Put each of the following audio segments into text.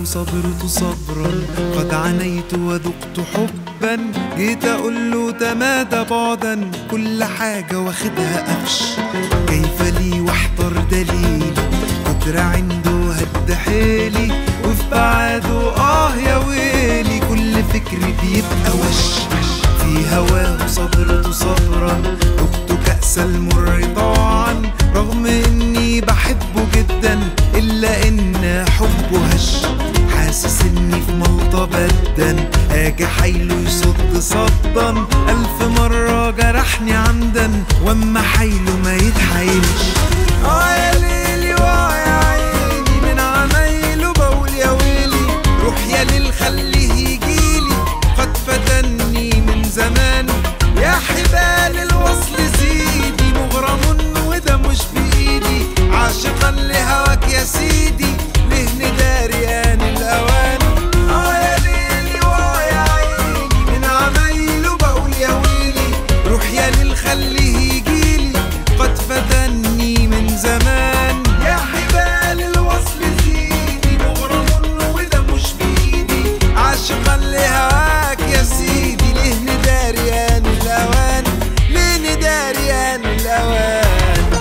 صبرت صبرا قد عنيت وذقت حبا جيت اقول له تمادى بعدا كل حاجة واخدها قفش كيف لي واحضر دليلي قدرة عنده هد حيلي وفي بعاده اه يا ويلي كل فكري بيبقى وش في هواه صبرت صبرا ذقت كأس المر طاعا رغم اني بحبه جدا الا ان حبه هش حاسس اني في ملطة بدا اجي حيله يصد صدا الف مرة جرحني عمدا واما حيله ما يتحايلش اه يا ليلي واه يا عيني من عمايله بقول يا ويلي روح يا ليل خليه يجيلي قد فتني من زمان يا حبال الوصل زيدي مغرم وده مش بإيدي عاشقا لهواك يا سيدي ليه نداري آن الأوان آه يا ليلي وآه يا عيني من عمايله بقول يا ويلي روح يا ليل خليه يجيلي قد فتني من زمان يا حبال الوصل زيدي مغرم وده مش بإيدي عاشقا لهواك يا سيدي ليه نداري آن الأوان ليه نداري آن الأوان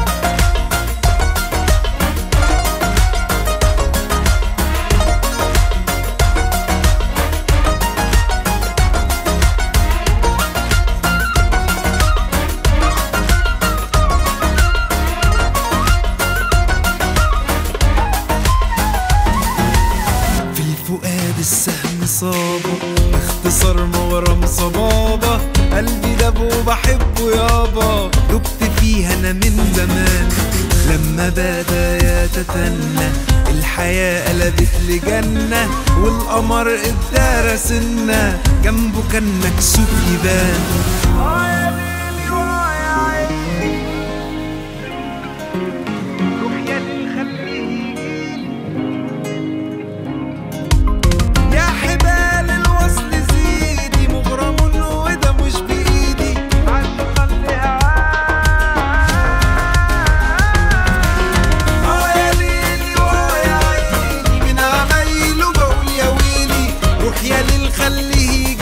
في الفؤاد السهم صابه باختصار مغرم صبابة قلبي داب وبحبه يابا دبت فيها انا من زمان لما بدا يتتنى الحياة قلبت لجنة والقمر ادارى سنة جنبه كان مكسوف يبان آه يا ليلي وآه يا عيني روح يا ليل خليه يجيلي يا حبال الوصل زيدي مغرم وده مش بايدي عاشقا لهواك اه يا ليلي واه يا عيني من عمايله بقول يا ويلي روح يا ليل خليه